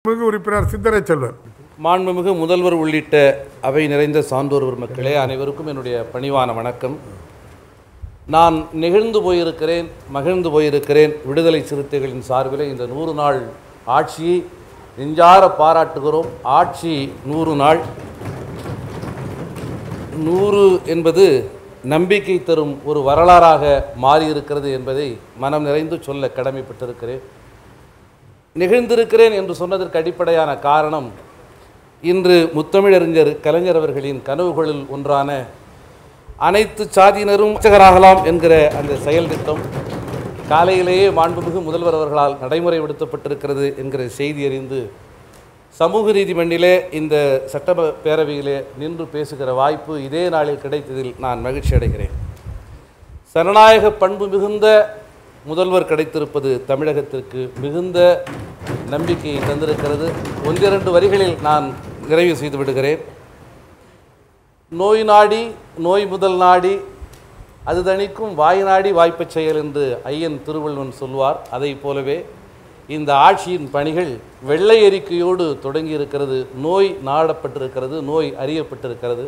மிகு உறுப்பினர் சிந்தனை செல்வர் மாண்புமிகு முதல்வர் உள்ளிட்ட அவை நிறைந்த சான்றோர் மக்களே அனைவருக்கும் என்னுடைய பணிவான வணக்கம் நான் நெகிழ்ந்து போயிருக்கிறேன் மகிழ்ந்து போயிருக்கிறேன் விடுதலை சிறுத்தைகளின் சார்பில் இந்த நூறு நாள் ஆட்சியை நெஞ்சார பாராட்டுகிறோம் ஆட்சி நூறு நாள் நூறு என்பது நம்பிக்கை தரும் ஒரு வரலாறாக மாறியிருக்கிறது என்பதை மனம் நிறைந்து சொல்ல கடமைப்பட்டிருக்கிறேன் நிகழ்ந்திருக்கிறேன் என்று சொன்னதற்கு அடிப்படையான காரணம் இன்று முத்தமிழறிஞர் கலைஞர் அவர்களின் கனவுகளில் ஒன்றான அனைத்து சாதியினரும் அர்ச்சகராகலாம் என்கிற அந்த செயல் திட்டம் காலையிலேயே மாண்புமிகு முதல்வர் அவர்களால் நடைமுறைப்படுத்தப்பட்டிருக்கிறது என்கிற செய்தி அறிந்து சமூக நீதி மண்டிலே இந்த சட்டம பேரவையிலே நின்று பேசுகிற வாய்ப்பு இதே நாளில் கிடைத்ததில் நான் மகிழ்ச்சி அடைகிறேன் சனநாயக பண்பு மிகுந்த முதல்வர் கிடைத்திருப்பது தமிழகத்திற்கு மிகுந்த நம்பிக்கையை தந்திருக்கிறது ஒன்றிரண்டு வரிகளில் நான் நிறைவு செய்து விடுகிறேன் நோய் நாடி நோய் முதல் நாடி அது தணிக்கும் வாய் நாடி வாய்ப்பச் செயல் என்று ஐயன் திருவள்ளுவன் சொல்வார் அதைப் போலவே இந்த ஆட்சியின் பணிகள் வெள்ளை அறிக்கையோடு தொடங்கி இருக்கிறது நோய் நாடப்பட்டிருக்கிறது நோய் அறியப்பட்டிருக்கிறது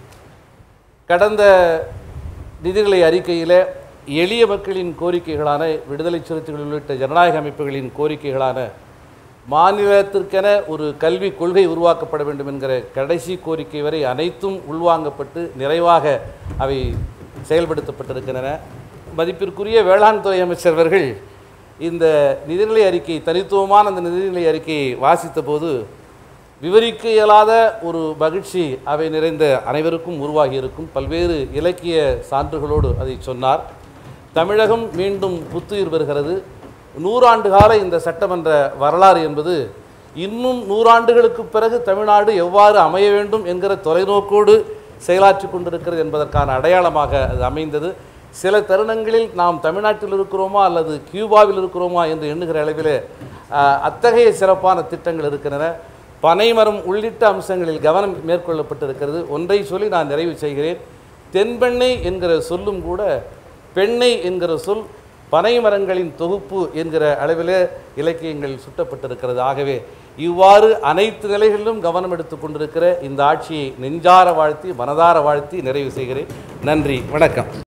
கடந்த நிதிநிலை அறிக்கையில் எளிய மக்களின் கோரிக்கைகளான விடுதலை சிறுத்தைகள் உள்ளிட்ட ஜனநாயக அமைப்புகளின் கோரிக்கைகளான மாநிலத்திற்கென ஒரு கல்வி கொள்கை உருவாக்கப்பட வேண்டும் என்கிற கடைசி கோரிக்கை வரை அனைத்தும் உள்வாங்கப்பட்டு நிறைவாக அவை செயல்படுத்தப்பட்டிருக்கின்றன மதிப்பிற்குரிய வேளாண் துறை அமைச்சர் அவர்கள் இந்த நிதிநிலை அறிக்கை தனித்துவமான அந்த நிதிநிலை அறிக்கையை வாசித்த போது விவரிக்க இயலாத ஒரு மகிழ்ச்சி அவை நிறைந்த அனைவருக்கும் உருவாகி இருக்கும் பல்வேறு இலக்கிய சான்றுகளோடு அதை சொன்னார் தமிழகம் மீண்டும் புத்துயிர் பெறுகிறது நூறாண்டு கால இந்த சட்டமன்ற வரலாறு என்பது இன்னும் நூறாண்டுகளுக்கு பிறகு தமிழ்நாடு எவ்வாறு அமைய வேண்டும் என்கிற தொலைநோக்கோடு செயலாற்றி கொண்டிருக்கிறது என்பதற்கான அடையாளமாக அது அமைந்தது சில தருணங்களில் நாம் தமிழ்நாட்டில் இருக்கிறோமா அல்லது கியூபாவில் இருக்கிறோமா என்று எண்ணுகிற அளவில் அஹ், அத்தகைய சிறப்பான திட்டங்கள் இருக்கின்றன பனைமரம் உள்ளிட்ட அம்சங்களில் கவனம் மேற்கொள்ளப்பட்டிருக்கிறது ஒன்றை சொல்லி நான் நிறைவு செய்கிறேன் தென்பெண்ணை என்கிற சொல்லும் கூட பெண்ணை என்கிற சொல் பனை மரங்களின் தொகுப்பு என்கிற அளவிலே இலக்கியங்கள் சுட்டப்பட்டிருக்கிறது ஆகவே இவ்வாறு அனைத்து நிலைகளிலும் கவனம் எடுத்துக் கொண்டிருக்கிற இந்த ஆட்சியை நெஞ்சார வாழ்த்தி மனதார வாழ்த்தி நிறைவு செய்கிறேன் நன்றி வணக்கம்